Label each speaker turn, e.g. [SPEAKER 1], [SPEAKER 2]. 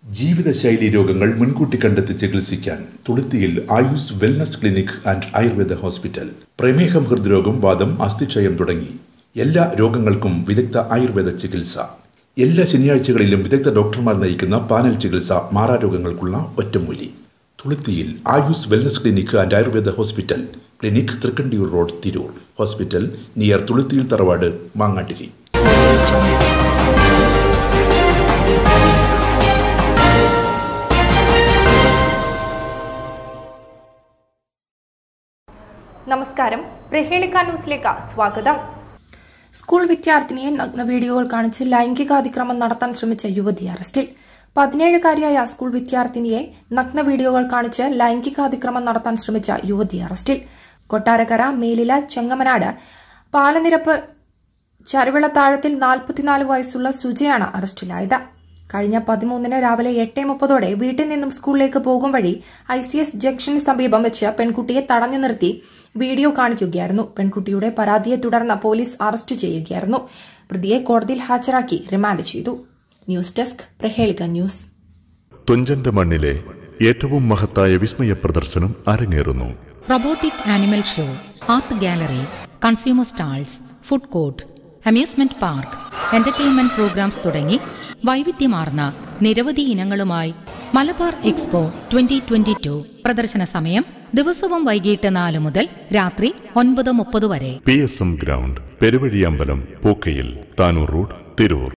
[SPEAKER 1] ജീവിതശൈലി രോഗങ്ങൾ മുൻകൂട്ടി കണ്ടെത്തി ചികിത്സിക്കാൻ തുളുത്തിയിൽ Ayus wellness clinic and Ayurveda hospital പ്രമേഹം ഹൃദ്രോഗം വാദം അസ്ഥിക്ഷയം തുടങ്ങി എല്ലാ രോഗങ്ങൾക്കും വിദഗ്ധ ആയുർവേദ ചികിത്സ എല്ലാ ശനിയാഴ്ചകളിലും വിദഗ്ധ ഡോക്ടർമാർ നയിക്കുന്ന പാനൽ ചികിത്സ മാറാരോഗങ്ങൾക്കുള്ള ഒറ്റമൂലി തുളുത്തിയിൽ Ayus wellness clinic and Ayurveda hospital clinic Thrikkandiyur road Tirur hospital near തുളുത്തിയിൽ തറവാട് മാങ്ങാട്ടിരി
[SPEAKER 2] നമസ്കാരം പ്രഹേളിക ന്യൂസിലേക്ക് സ്വാഗതം
[SPEAKER 3] സ്കൂൾ വിദ്യാർത്ഥിനിയെ നഗ്ന വീഡിയോകൾ കാണിച്ച് ലൈംഗികാതിക്രമം നടത്താൻ ശ്രമിച്ച യുവതി അറസ്റ്റിൽ പതിനേഴുകാരിയായ സ്കൂൾ വിദ്യാർത്ഥിനിയെ നഗ്ന വീഡിയോകൾ കാണിച്ച് ലൈംഗികാതിക്രമം നടത്താൻ ശ്രമിച്ച യുവതി അറസ്റ്റിൽ കൊട്ടാരക്കര മേലില ചെങ്ങമനാട് പാലനിരപ്പ് ചരുവിളത്താഴത്തിൽ നാൽപ്പത്തിനാല് വയസ്സുള്ള സുജയാണ് അറസ്റ്റിലായത് കഴിഞ്ഞ പതിമൂന്നിന് രാവിലെ എട്ട് മുപ്പതോടെ വീട്ടിൽ നിന്നും സ്കൂളിലേക്ക് പോകും വഴി ഐ സി എസ് ജംഗ്ഷന് സമീപം വെച്ച് പെൺകുട്ടിയെ തടഞ്ഞു നിർത്തി വീഡിയോ കാണിക്കുകയായിരുന്നു പെൺകുട്ടിയുടെ പരാതിയെ തുടർന്ന് പോലീസ് അറസ്റ്റ് ചെയ്യുകയായിരുന്നു പ്രതിയെ കോടതിയിൽ ഹാജരാക്കി റിമാൻഡ് ചെയ്തു ന്യൂസ് ഡെസ്ക് പ്രഹേളിക ന്യൂസ്
[SPEAKER 4] തുഞ്ചന്റെ മണ്ണിലെ ഏറ്റവും മഹത്തായ വിസ്മയ പ്രദർശനം അരങ്ങേറുന്നു
[SPEAKER 5] robotic animal show art gallery consumer stalls food court amusement park entertainment programmes തുടങ്ങി വൈവിധ്യമാർന്ന നിരവധി ഇനങ്ങളുമായി Malabar expo twenty twenty two പ്രദർശന സമയം ദിവസവും വൈകിട്ട് നാല് മുതൽ രാത്രി ഒൻപത് മുപ്പത് വരെ
[SPEAKER 4] P S M ground Peruvazhiyambalam Pookkayil Tanur road Tirur